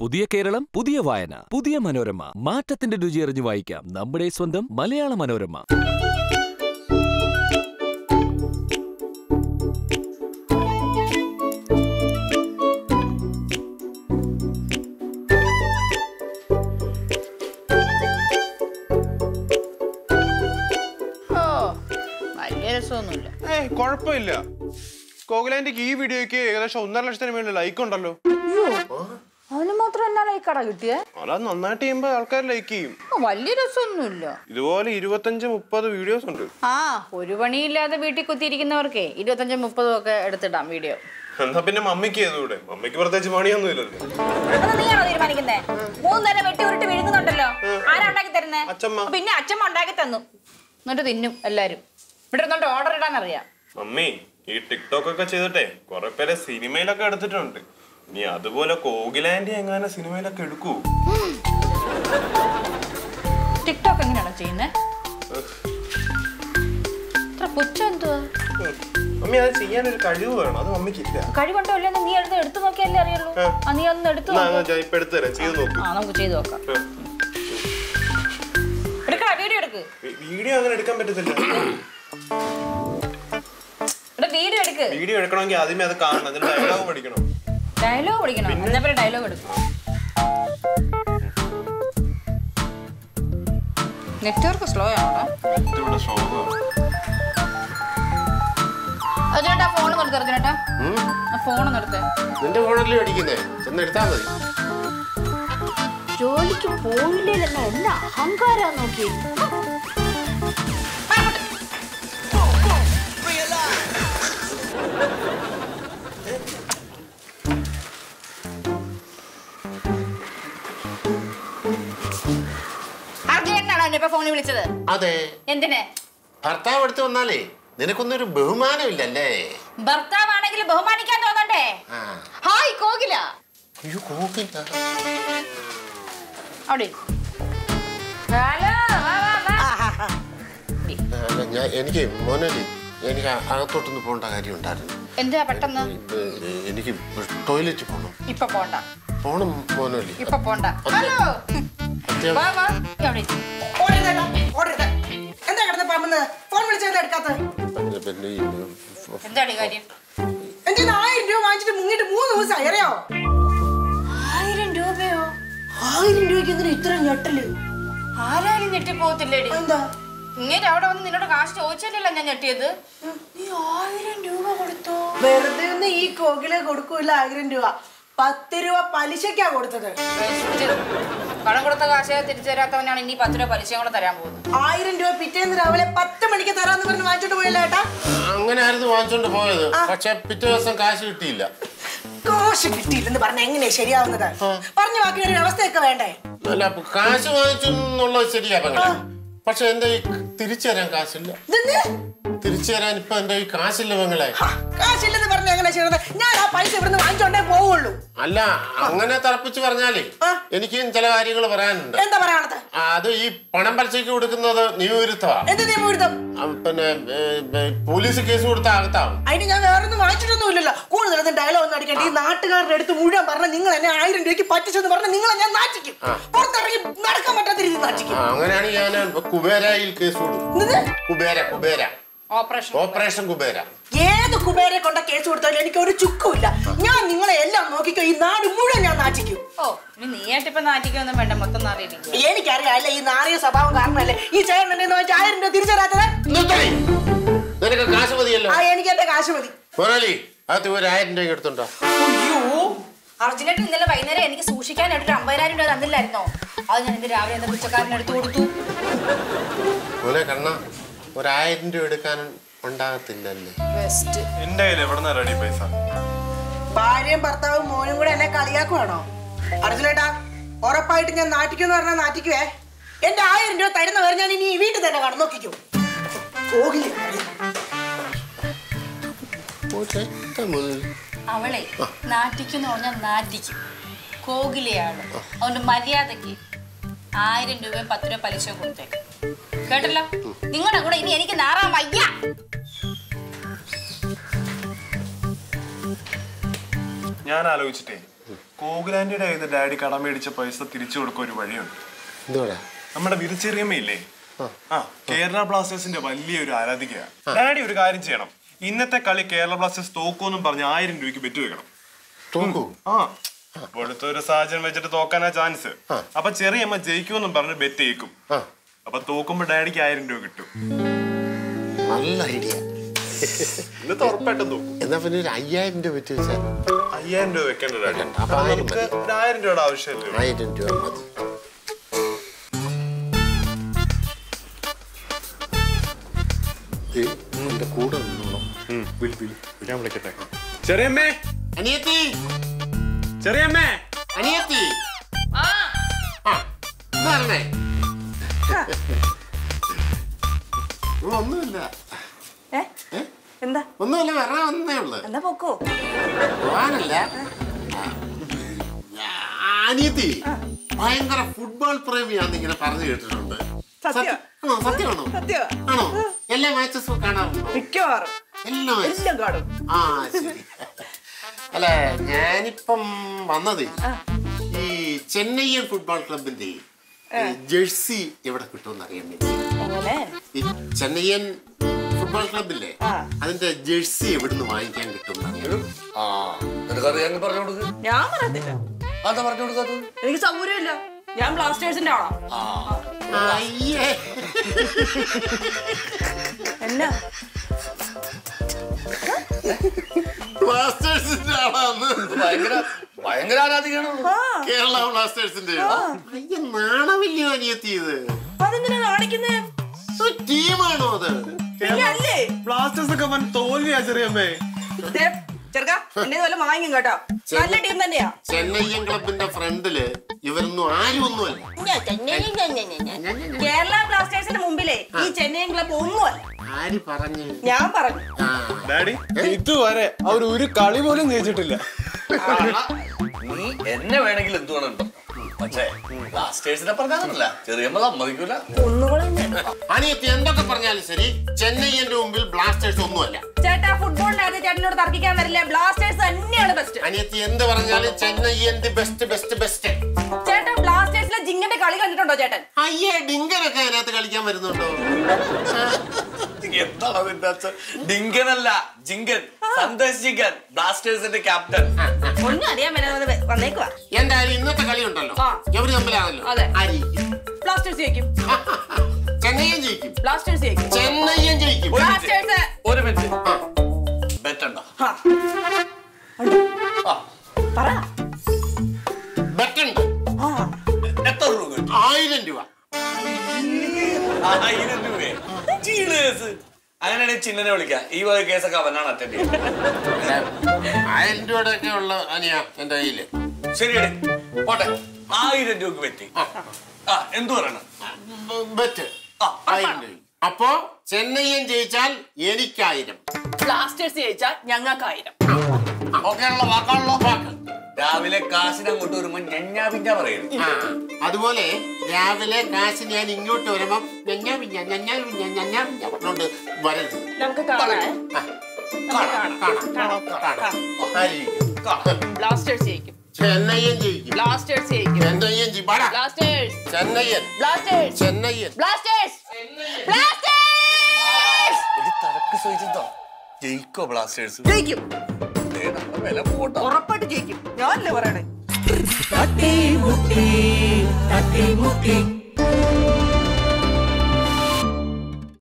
പുതിയ കേരളം പുതിയ വായന പുതിയ മനോരമ മാറ്റത്തിന്റെ രുചി അറിഞ്ഞു വായിക്കാം നമ്മുടെ സ്വന്തം മലയാള മനോരമ ഓ വലിയ രസമൊന്നുമില്ല ഏയ് കുഴപ്പമില്ല കോകിലാൻഡിക്ക് ഈ വീഡിയോയ്ക്ക് ഏകദേശം ഒന്നര ലക്ഷത്തിന് മേളിൽ ലൈക്ക് ഉണ്ടല്ലോ അതിന് മാത്രം എന്നാ ലൈക്കട കിട്ടിയേ അല്ല നന്നായിട്ട് ചെയ്യുമ്പോ ആൾക്കാർ ലൈക്ക് ചെയ്യും ഓ, വലിയ രസമൊന്നുമില്ല ഇതുപോലെ ഇരുപത്തഞ്ച് മുപ്പത് വീഡിയോസ് ഉണ്ട് ആ ഒരു പണിയില്ലാതെ വീട്ടിൽ കുത്തിയിരിക്കുന്നവർക്കേ ഇരുപത്തഞ്ചും മുപ്പതും ഒക്കെ എടുത്തിടാം വീഡിയോ എന്നാ പിന്നെ മമ്മിക്ക് ചെയ്തുകൂടെ മമ്മിക്ക് പ്രത്യേകിച്ച് പണിയൊന്നും ഇല്ലല്ലോ അത് നീയാണോ തീരുമാനിക്കുന്നേ മൂന്ന് നേരം വെട്ടി ഉരുട്ടി വിഴുങ്ങുന്നുണ്ടല്ലോ ആരാ ഉണ്ടാക്കി തരുന്നേ അച്ചമ്മ. പിന്നെ അച്ഛമ്മ ഉണ്ടാക്കി തന്നു എന്നിട്ട് തിന്നും എല്ലാരും ഇവിടെ ഇരുന്നോണ്ട് ഓർഡർ ഇടാൻ അറിയാം മമ്മി ഈ ടിക്ടോക്ക് ഒക്കെ ചെയ്തിട്ടെ കുറെ പേരെ സിനിമയിലൊക്കെ എടുത്തിട്ടുണ്ട് ഇനി അതുപോലെ കോകിലാൻഡി എങ്ങനെ സിനിമയിലൊക്കെ എടുക്കൂ ടിക്ടോക്ക് എങ്ങനെയാണോ ചെയ്യുന്നേ ഇത്ര പുച്ഛം എന്തുവാ മമ്മി അത് ചെയ്യാനൊരു കഴിവ് വേണം അത് മമ്മിക്കില്ല കഴിവുണ്ടോ ഇല്ലെന്ന് നീ എടുത്ത് എടുത്തു നോക്കിയല്ലേ അറിയുള്ളൂ ആ. ആ നീ ഒന്ന് എടുത്തു എന്നാ, നോക്ക് എന്നാ ഞാൻ ഇപ്പൊ എടുത്തു തരാം ചെയ്ത് നോക്ക് ആ നമുക്ക് ചെയ്തു നോക്കാം ആ. എടുക്കടാ വീഡിയോ എടുക്ക് വി- വീഡിയോ അങ്ങനെ എടുക്കാൻ പറ്റത്തില്ല ഇവിടെ വീഡിയോ എടുക്ക് വീഡിയോ എടുക്കണമെങ്കിൽ ആദ്യമേ അത് കാണണം അതിന് ഡയലോഗ് പഠിക്കണം ഡയലോഗ് പഠിക്കണം എന്നാ പിന്നെ ഡയലോഗ് എടുക്കും നെറ്റ്വർക്ക് സ്ലോ ആണോ ഇവിടെ ശോകമാണ് ചേട്ടാ ഫോൺ നിർത്തി ചേട്ടാ ഫോൺ നിർത്തേ നിന്റെ ഫോണല്ലേ അടിക്കുന്നേ ചെന്ന് എടുത്താൽ മതി ജോലിക്ക് പോയില്ലെന്ന എന്നാ അഹങ്കാരാ നോക്കി അർജുനാണോ എന്നെ ഇപ്പൊ ഫോണിൽ വിളിച്ചത് അതെ എന്തിന് ഭർത്താവ് എടുത്ത് വന്നാലേ നിനക്കൊന്നൊരു ബഹുമാനമില്ലല്ലേ ഭർത്താവാണെങ്കിൽ ബഹുമാനിക്കാൻ തോന്നണ്ടേ ആ ഹായ് കോകില അയ്യോ കോക്കില്ല അവിടെ ഹലോ വാ വാ വാ അല്ല, ഞാൻ എനിക്ക് മോനലി എനിക്ക് അ- അകത്തോട്ടൊന്ന് പോകേണ്ട കാര്യം ഉണ്ടായിരുന്നു എന്താ പെട്ടെന്ന് ഇത് എനിക്ക് ടോയ്ലറ്റിൽ പോകണം ഇപ്പൊ പോണ്ട പോണം മോനലി ഇപ്പൊ പോണ്ട ഹലോ അത്യാവശ്യം വാ വാ അവിടെ ഓടരുതേട്ടാ, ഓടരുത്. എന്താ കിടന്ന് പമ്മുന്നത്? ഫോൺ വിളിച്ചത് എടുക്കാത്തത്? പിന്നെ പിന്നെ ഈ എന്താടി കാര്യം എന്റെ കയ്യിന്ന് ആയിരം രൂപ വാങ്ങിച്ചിട്ട് മുങ്ങിട്ട് മൂന്ന് ദിവസമായി അറിയോ ആയിരം രൂപയോ ആയിരം രൂപയ്ക്ക് എന്തിനാ ഇത്ര ഞെട്ടല് ആരായാലും ഞെട്ടിപ്പോകത്തില്ലേടി എന്താ ഇങ്ങനെ അവിടെ വന്ന് നിന്നോട് കാശ് ചോദിച്ചല്ലോ ഞാൻ ഞെട്ടിയത് നീ ആയിരം രൂപ കൊടുത്തോ വെറുതെ ഒന്നും ഈ കോകിലെ കൊടുക്കൂല ആയിരം രൂപ പത്ത് രൂപ പലിശക്കാ കൊടുത്തത് ബെസ്റ്റ്. കടം കൊടുത്ത കാശ് തിരിച്ചു തരാത്തവനാണ് ഇനി പത്ത് രൂപ പലിശയും കൂടെ തരാൻ പോകുന്നത് ആയിരം രൂപ പിറ്റേന്ന് രാവിലെ പത്ത് മണിക്ക് തരാന്ന് പറഞ്ഞ് വാങ്ങിച്ചോണ്ട് പോയല്ലോ ഏട്ടാ അങ്ങനെ ആയിരുന്നു വാങ്ങിച്ചോണ്ട് പോയത് പക്ഷെ പിറ്റേ ദിവസം കാശ് കിട്ടിയില്ല കാശ് കിട്ടിയില്ലെന്ന് പറഞ്ഞ എങ്ങനെയാ ശരിയാവുന്നത് പറഞ്ഞു ബാക്കി ഒരു വ്യവസ്ഥയൊക്കെ വേണ്ടേ അല്ല അപ്പൊ കാശ് വാങ്ങിച്ചു എന്നുള്ളത് ശരിയാ പെങ്ങളെ പക്ഷെ എന്റെ ഈ തിരിച്ചു തരാൻ കാശില്ല ഇതെന്ത്? തിരിച്ചു തരാൻ ഇപ്പൊ എന്റെ ഈ കാശില്ല പെങ്ങളെ ഹാ, കാശില്ലെന്ന് പറഞ്ഞ എങ്ങനെ ചെയ്യണത് ഞാൻ ആ പൈസ ഇവിടുന്ന് വാങ്ങിച്ചോണ്ടേ പോവുള്ളൂ അല്ല അങ്ങനെ തറപ്പിച്ച് പറഞ്ഞാലേ ആ. എനിക്കും ചില കാര്യങ്ങൾ പറയാനുണ്ട് എന്താ പറയാണത് ആ, അത് ഈ പണം പലിശയ്ക്ക് കൊടുക്കുന്നത് നിയമവിരുദ്ധമാണ് എന്ത് നിയമവിരുദ്ധം പിന്നെ ഏ, ഏ, പോലീസ് കേസ് കൊടുത്ത അകത്താവും അതിന് ഞാൻ വേറെ ഒന്നും വാങ്ങിച്ചിട്ടൊന്നുമില്ലല്ലോ കൂടുതലൊന്നും ഡയലോഗ് ഒന്നും അടിക്കണ്ട ഈ നാട്ടുകാരുടെ അടുത്ത് മുഴുവൻ പറഞ്ഞ നിങ്ങൾ എന്നെ ആയിരം രൂപയ്ക്ക് പറ്റിച്ചെന്ന് പറഞ്ഞ നിങ്ങളെ ഞാൻ നാട്ടിക്കും പുറത്തിറങ്ങി നടക്കാൻ പറ്റാത്ത രീതിയിൽ നാട്ടിക്കും ആ, അങ്ങനെയാണ് ഞാൻ കുബേരയിൽ കേസ് കൊടുക്കും എന്ത്? കുബേര കുബേര ഓപ്പറേഷൻ ഓപ്പറേഷൻ കുബേര ഏത് കുബേരെ കൊണ്ട കേസ് കൊടുത്താലും എനിക്ക് ഒരു ചുക്കുമില്ല ഞാൻ നിങ്ങളെ എല്ലാം നോക്കിക്കോ ഈ നാട് മുഴുവൻ ഞാൻ നാട്ടിക്കും ഓ ഇനി നീയായിട്ട് ഇപ്പൊ നാട്ടിക്കൊന്നും വേണ്ട മൊത്തം നാറിയിരിക്കും എനിക്കറിയാം അല്ല ഈ നാറിയ സ്വഭാവം കാരണമല്ലേ ഈ ചേട്ടൻ എന്നെ വെച്ചാൽ ആയിരം രൂപ തിരിച്ചറിയാത്തത് നിർത്തടി. നിനക്ക് കാശ് മതിയല്ലോ ആ എനിക്ക് എന്റെ കാശ് മതി മോനാലി അത് ഒരു ആയിരം രൂപ എടുത്തുണ്ടോ അയ്യോ അർജുനായിട്ട് ഇന്നലെ വൈകുന്നേരം എനിക്ക് സൂക്ഷിക്കാനായിട്ട് ഒരു അമ്പതിനായിരം രൂപ തന്നില്ലായിരുന്നോ അത് ഞാൻ ഇന്ന് രാവിലെ എന്റെ പുച്ചക്കാരന് എടുത്തു കൊടുത്തു മോനെ കണ്ണ ഒരായിരം രൂപ എടുക്കാൻ ഉണ്ടാകത്തില്ലല്ലേ ബെസ്റ്റ് എന്റെ കയ്യിൽ എവിടെ നിന്നാ റെഡി പൈസ ഭാര്യയും ഭർത്താവും മോനും കൂടെ എന്നെ കളിയാക്കുവാണോ അർജുനേട്ടാ ഉറപ്പായിട്ട് ഞാൻ നാട്ടിക്കുമെന്ന് പറഞ്ഞാൽ നാട്ടിക്കുവേ എന്റെ ആയിരം രൂപ തരുന്ന വരെ ഞാൻ ഇനി ഈ വീട്ടിൽ തന്നെ കടന്നു നോക്കിക്കും കോകിലി ഒരൊറ്റ മുതൽ അവളെ നാട്ടിക്കെന്ന് പറഞ്ഞാൽ നാട്ടിക്കും കോകിലയാണ് അതുകൊണ്ട് മര്യാദക്ക് ആയിരം രൂപയും പത്ത് രൂപ പലിശ കൊടുത്തേക്ക് കേട്ടല്ലോ നിങ്ങളുടെ കൂടെ ഇനി എനിക്ക് നാറാൻ വയ്യ ഞാൻ ആലോചിച്ചിട്ടേ കോകുലാൻഡിയുടെ കയ്യിൽ നിന്ന് ഡാഡി കടം മേടിച്ച പൈസ തിരിച്ചു കൊടുക്കാൻ ഒരു വഴിയുണ്ട് എന്തുവാടാ നമ്മുടെ വിരിച്ചെറിയമ്മയില്ലേ ആ കേരള ബ്ലാസ്റ്റേഴ്സിന്റെ വലിയൊരു ആരാധികയാണ് ഡാഡി ഒരു കാര്യം ചെയ്യണം ഇന്നത്തെ കളി കേരള ബ്ലാസ്റ്റേഴ്സ് തോക്കുമെന്നും പറഞ്ഞ് ആയിരം രൂപയ്ക്ക് ബെറ്റ് വെക്കണം തോക്കൂ ആ ഇപ്പോഴത്തെ ഒരു സാഹചര്യം വെച്ചിട്ട് തോക്കാനാ ചാൻസ് ആ. അപ്പൊ ചെറിയമ്മ ജയിക്കുമെന്നും പറഞ്ഞ് ബെറ്റ് ജയിക്കും ആ അപ്പൊ തോക്കുമ്പോ ഡാഡിക്ക് ആയിരം രൂപ കിട്ടും നല്ല ഐഡിയ ഇന്നത്തെ ഉറപ്പായിട്ടും തോക്കും എന്നാ പിന്നെ ഒരു അയ്യായിരം രൂപ വെച്ച് വെച്ചാൽ അയ്യായിരം രൂപ വെക്കേണ്ട ഡാഡി വെക്കണ്ട. അപ്പൊ ആയിരം നമുക്ക് മതി. ഒരു ആയിരം രൂപയുടെ ആവശ്യമില്ല ആയിരം രൂപ മതി ഏയ്, എന്റെ കൂടെ നിന്നോളാം ഞാൻ വിളിക്കട്ടെ ചെറിയമ്മേ അനിയത്തി ചെറിയമ്മേ അനിയത്തി ആ ഇന്ന് വരണേ ഓ, ഒന്നുമില്ല ഏ? എന്താ ഒന്നുമില്ല വരണേ വന്നേ ഉള്ളു എന്താ പൊക്കോ പോവാനല്ല അനിയത്തി ഭയങ്കര ഫുട്ബോൾ പ്രേമിയാന്ന് ഇങ്ങനെ പറഞ്ഞു കേട്ടിട്ടുണ്ട് സത്യം? ആണോ സത്യമാണോ സത്യോ ആണോ എല്ലാ മാച്ചസും കാണാറുണ്ടോ മിക്കവാറും എല്ലാ matches? എല്ലാം കാണും ആ ശരി അല്ല ഞാനിപ്പം വന്നത് ഈ ചെന്നൈയൻ ഫുട്ബോൾ ക്ലബിന്റെ ഈ ജേഴ്സി എവിടെ കിട്ടുമെന്ന് അറിയാൻ വേണ്ടി അങ്ങനെ ഈ ചെന്നൈയൻ ഫുട്ബോൾ ക്ലബില്ലേ ആ. അതിന്റെ ജേഴ്സി എവിടുന്ന് വാങ്ങിക്കാൻ കിട്ടും ആ നിനക്കറിയാമെങ്കിൽ പറഞ്ഞു കൊടുക്ക് ഞാൻ പറയത്തില്ല അതാ പറഞ്ഞു കൊടുക്കാത്തത് എനിക്ക് സൗകര്യമില്ല ഞാൻ ബ്ലാസ്റ്റേഴ്സിന്റെ ആളാ അയ്യേ എന്നാ ബ്ലാസ്റ്റേഴ്സിന്റെ ആളാന്ന് ഭയങ്കര ഭയങ്കര ആരാധികയാണ് കേരള ബ്ലാസ്റ്റേഴ്സിന്റെ അയ്യ നാണമില്ലയോ അനിയത്തി ഇത് അതെന്തിനാ കാണിക്കുന്നേ ടീമാണോ അത് പിന്നെ അല്ലേ ബ്ലാസ്റ്റേഴ്സ് ഒക്കെ വൻ തോൽവിയാ ചെറിയമ്മേ ദേ, ചെറുക്കാ എന്നെ വല്ല വാങ്ങിക്കും കേട്ടോ നല്ല ടീം തന്നെയാ ചെന്നൈയൻ ക്ലബിന്റെ ഫ്രണ്ടില് ഇവരൊന്നും ആരും ഒന്നുമല്ല കേരള ബ്ലാസ്റ്റേഴ്സിന്റെ മുമ്പിലേ ഈ ചെന്നൈ ക്ലബ് ഒന്നുമല്ല ആര് പറഞ്ഞു ഞാൻ പറഞ്ഞു ആ ഡാഡി ഇതുവരെ അവർ ഒരു കളി പോലും ജയിച്ചിട്ടില്ല നീ എന്നെ വേണമെങ്കിൽ എന്ത് വേണം ഉണ്ടോ പക്ഷേ ബ്ലാസ്റ്റേഴ്സിനെ പറഞ്ഞാലല്ല ചെറിയമ്മ സമ്മതിക്കൂല ഒന്നുകൂടെ അനിയത്തി എന്തൊക്കെ പറഞ്ഞാലും ശരി ചെന്നൈയന്റെ മുമ്പിൽ ബ്ലാസ്റ്റേഴ്സ് ഒന്നുമല്ല ചേട്ടാ ഫുട്ബോളിന്റെ അത് ചേട്ടനോട് തർക്കിക്കാൻ വരില്ല ബ്ലാസ്റ്റേഴ്സ് തന്നെയാണ് ബെസ്റ്റ് അനിയത്തി എന്ത് പറഞ്ഞാലും ചെന്നൈയന്റെ ബെസ്റ്റ് ബെസ്റ്റ് ബെസ്റ്റ് ചേട്ടാ ബ്ലാസ്റ്റേഴ്സിലെ ജിങ്ങിന്റെ കളി കണ്ടിട്ടുണ്ടോ ചേട്ടൻ അയ്യേ ഡിങ്കനൊക്കെ അതിനകത്ത് കളിക്കാൻ വരുന്നുണ്ടോ എന്താണ് അതിന്റെ അച്ഛൻ ഡിങ്കനല്ല ജിങ്കൻ സന്ദേശ് ജിങ്കൻ ബ്ലാസ്റ്റേഴ്സിന്റെ ക്യാപ്റ്റൻ ഒന്നും അറിയാൻ മേലെ വന്നേക്കുവാ എന്തായാലും ഇന്നത്തെ കളി ഉണ്ടല്ലോ ആ. എവര് തമ്മിലാണല്ലോ അതെ. ആര് ബ്ലാസ്റ്റേഴ്സ് ജയിക്കും ചെന്നൈയൻ ജയിക്കും ബ്ലാസ്റ്റേഴ്സ് ജയിക്കും ചെന്നൈയൻ ജയിക്കും ഒരു ബ്ലാസ്റ്റേഴ്സ് മിനിറ്റ് ഒരു മിനിറ്റ് ആ. ബെറ്റ് ഉണ്ടോ ഹാ, ആ പറ ബെറ്റുണ്ട് ആ എത്ര രൂപ കിട്ടും ആയിരം രൂപ ആയിരം രൂപയെ ചീളേസ് അങ്ങനെയാണെങ്കിൽ ചിന്നനെ വിളിക്കാം ഈ വക കേസൊക്കെ അവനാണ് അറ്റൻഡ് ചെയ്യുന്നത് ആയിരം രൂപയുടെ ഒക്കെ ഉള്ള അനിയ എന്റെ കയ്യില് ശരിയടെ പോട്ടെ ആയിരം രൂപക്ക് പറ്റി ആ എന്തു പറയണം ബ- ബെറ്റ് ആ, ആയിരം രൂപ അപ്പോ ചെന്നൈയൻ ജയിച്ചാൽ എനിക്കായിരം ബ്ലാസ്റ്റേഴ്സ് ജയിച്ചാൽ ഞങ്ങൾക്കായിരം ഓക്കെ ആണല്ലോ വാക്കാണല്ലോ വാക്ക് രാവിലെ കാശിന് അങ്ങോട്ട് വരുമ്പോ ഞഞ്ഞാ പിഞ്ഞ പറയുന്നു ആ, അതുപോലെ രാവിലെ കാശ് ഞാൻ ഇങ്ങോട്ട് വരുമ്പോ ഞഞ്ഞാ പിഞ്ഞ ഞഞ്ഞാ പിഞ്ഞ ഞഞ്ഞാ പിഞ്ഞ പറഞ്ഞോണ്ട് വരരുത് നമുക്ക് കാണാം ആ, കാണാം കാണാം കാണാം ആര് ജയിക്കും? ബ്ലാസ്റ്റേഴ്സ് ജയിക്കും ചെന്നൈയൻ ജയിക്കും ബ്ലാസ്റ്റേഴ്സ് ജയിക്കും ചെന്നൈയൻ ജയി- വാടാ. Blasters Chennaiyin Blasters Chennaiyin Blasters Blasters ഇത് തലക്ക് സഹിച്ചോ ജയിക്കോ ബ്ലാസ്റ്റേഴ്സ് ജയിക്കും ദേ, നമ്മുടെ വില പോട്ടോ ഉറപ്പായിട്ട് ജയിക്കും ഞാനല്ലേ പറയണേ തട്ടി മുട്ടി തട്ടി മുട്ടി